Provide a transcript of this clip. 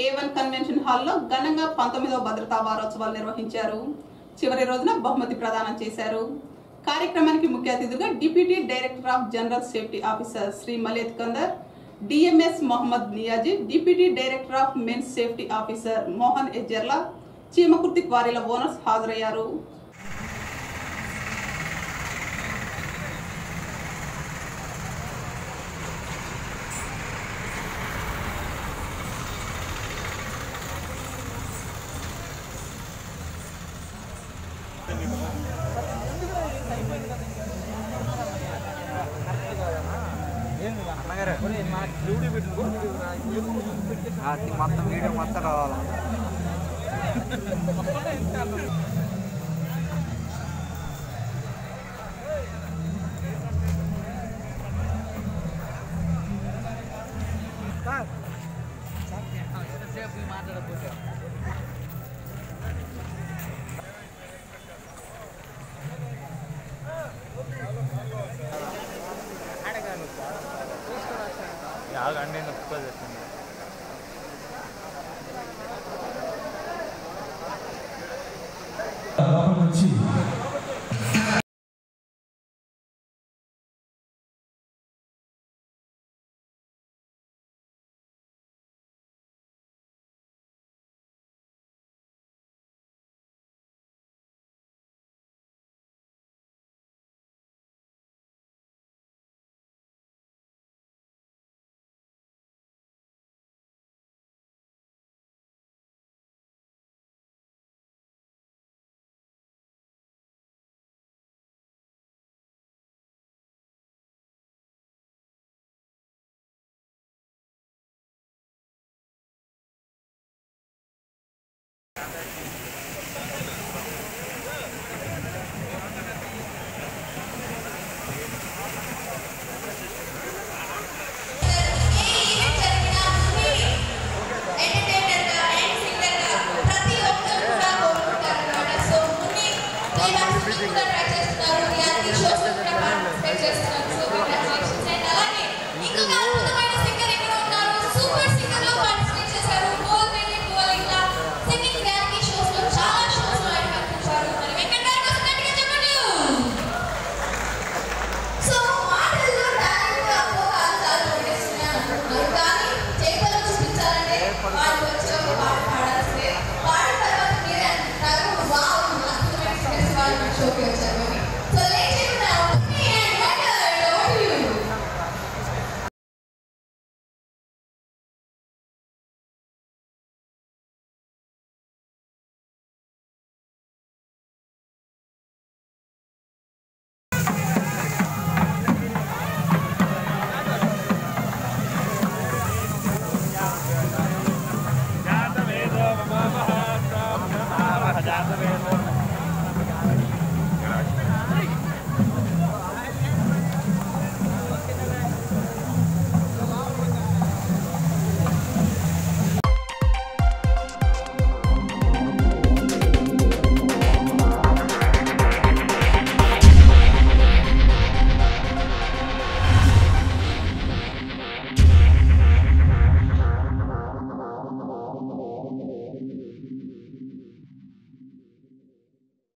ఏ one convention హాల్లో ఘనంగా పంతొమ్మిదవ భద్రతా వారోత్సవాలు నిర్వహించారు చివరి రోజున బహుమతి ప్రదానం చేశారు కార్యక్రమానికి ముఖ్య అతిథిగా deputy director of general safety officer Shri Maleth Kandar DMS Mohammed Niazi deputy director of mines safety officer Mohan Ejjarla Chimakurthi క్వారీల ఓనర్స్ హాజరయ్యారు అది మొత్తం వీడియో మొత్తం రావాలి ఆగండి నొప్పి